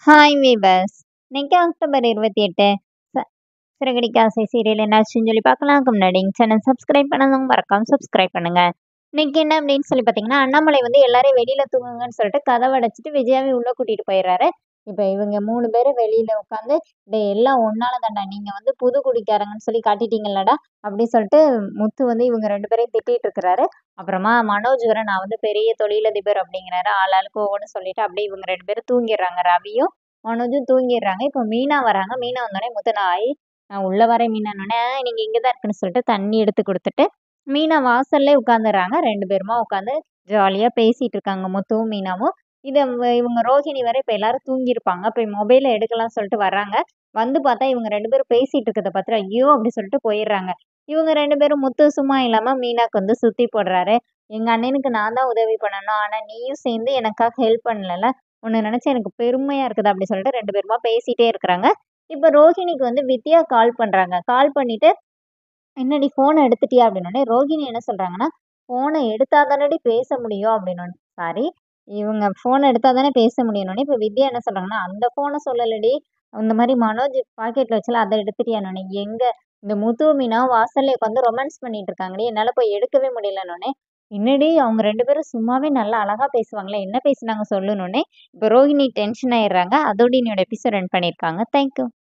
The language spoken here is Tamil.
ஹாய் வீவர்ஸ் இன்னைக்கு அக்டோபர் இருபத்தி எட்டு ச சிறகடிக்க ஆசை சீரியல் என்னாச்சுன்னு சொல்லி பார்க்கலாம்க்கு முன்னாடி சேனல் சப்ஸ்கிரைப் பண்ணதும் மறக்காம சப்ஸ்கிரைப் பண்ணுங்க இன்னைக்கு என்ன அப்படின்னு சொல்லி பார்த்தீங்கன்னா அண்ணாமலை வந்து எல்லாரையும் வெளியில தூங்குங்கன்னு சொல்லிட்டு கதவை அடைச்சிட்டு விஜயாவை உள்ள கூட்டிட்டு போயிடுறாரு இப்போ இவங்க மூணு பேரும் வெளியில உட்காந்து டேய் எல்லாம் ஒன்னால தாண்டா நீங்க வந்து புது குடிக்காரங்கன்னு சொல்லி காட்டிட்டீங்கல்லடா அப்படின்னு சொல்லிட்டு முத்து வந்து இவங்க ரெண்டு பேரையும் திட்டிட்டு இருக்கிறாரு அப்புறமா மனோஜ் வர நான் வந்து பெரிய தொழிலதிபர் அப்படிங்கிறாரு ஆள் ஆளுக்கு ஒவ்வொன்று சொல்லிட்டு அப்படியே இவங்க ரெண்டு பேரும் தூங்கிடுறாங்க ரவியும் மனோஜும் தூங்கிடுறாங்க இப்போ மீனா வராங்க மீனா வந்தோடனே முத்து நாய் நான் உள்ள வரேன் மீனானோடனே நீங்க இங்கே தான் இருக்குன்னு சொல்லிட்டு தண்ணி எடுத்து கொடுத்துட்டு மீனா வாசல்லே உட்காந்துடுறாங்க ரெண்டு பேருமா உட்காந்து ஜாலியாக பேசிட்டு இருக்காங்க முத்துவும் மீனாவும் இது இவங்க- இவங்க ரோஹிணி வரை இப்போ எல்லாரும் தூங்கியிருப்பாங்க இப்போ மொபைலை எடுக்கலாம்னு சொல்லிட்டு வர்றாங்க வந்து பார்த்தா இவங்க ரெண்டு பேரும் பேசிட்டு இருக்கிறத பார்த்துட்டு ஐயோ அப்படி சொல்லிட்டு போயிடுறாங்க இவங்க ரெண்டு பேரும் முத்து சும்மா இல்லாமல் மீனாக்கு வந்து சுற்றி போடுறாரு எங்கள் அண்ணனுக்கு நான் தான் உதவி பண்ணணும் ஆனால் நீயும் சேர்ந்து எனக்காக ஹெல்ப் பண்ணலல்ல உன்னை நினச்சி எனக்கு பெருமையாக இருக்குது அப்படி சொல்லிட்டு ரெண்டு பேருமா பேசிகிட்டே இருக்கிறாங்க இப்போ ரோஹிணிக்கு வந்து வித்யா கால் பண்ணுறாங்க கால் பண்ணிவிட்டு என்னடி ஃபோனை எடுத்துட்டியா அப்படின்னோடனே ரோஹிணி என்ன சொல்கிறாங்கன்னா ஃபோனை எடுத்தா தானடி பேச முடியும் அப்படின்னு சாரி இவங்க ஃபோனை எடுத்தா தானே பேச முடியும்னோடனே இப்போ வித்யா என்ன சொல்கிறாங்கன்னா அந்த ஃபோனை சொல்லலடி இந்த மாதிரி மனோஜ் பாக்கெட்டில் வச்சால அதை எடுத்துட்டியானோடனே எங்கே இந்த முத்து மீனா வாசல்ல உட்காந்து ரொமான்ஸ் பண்ணிட்டு இருக்காங்கடி என்னால் போய் எடுக்கவே முடியலன்னொடனே என்னடி அவங்க ரெண்டு பேரும் சும்மாவே நல்லா அழகா பேசுவாங்களே என்ன பேசுனாங்க சொல்லணுன்னே இப்போ ரோஹிணி டென்ஷன் ஆயிடுறாங்க அதோட என்னோட எபிசோட் ரன் பண்ணியிருக்காங்க தேங்க்யூ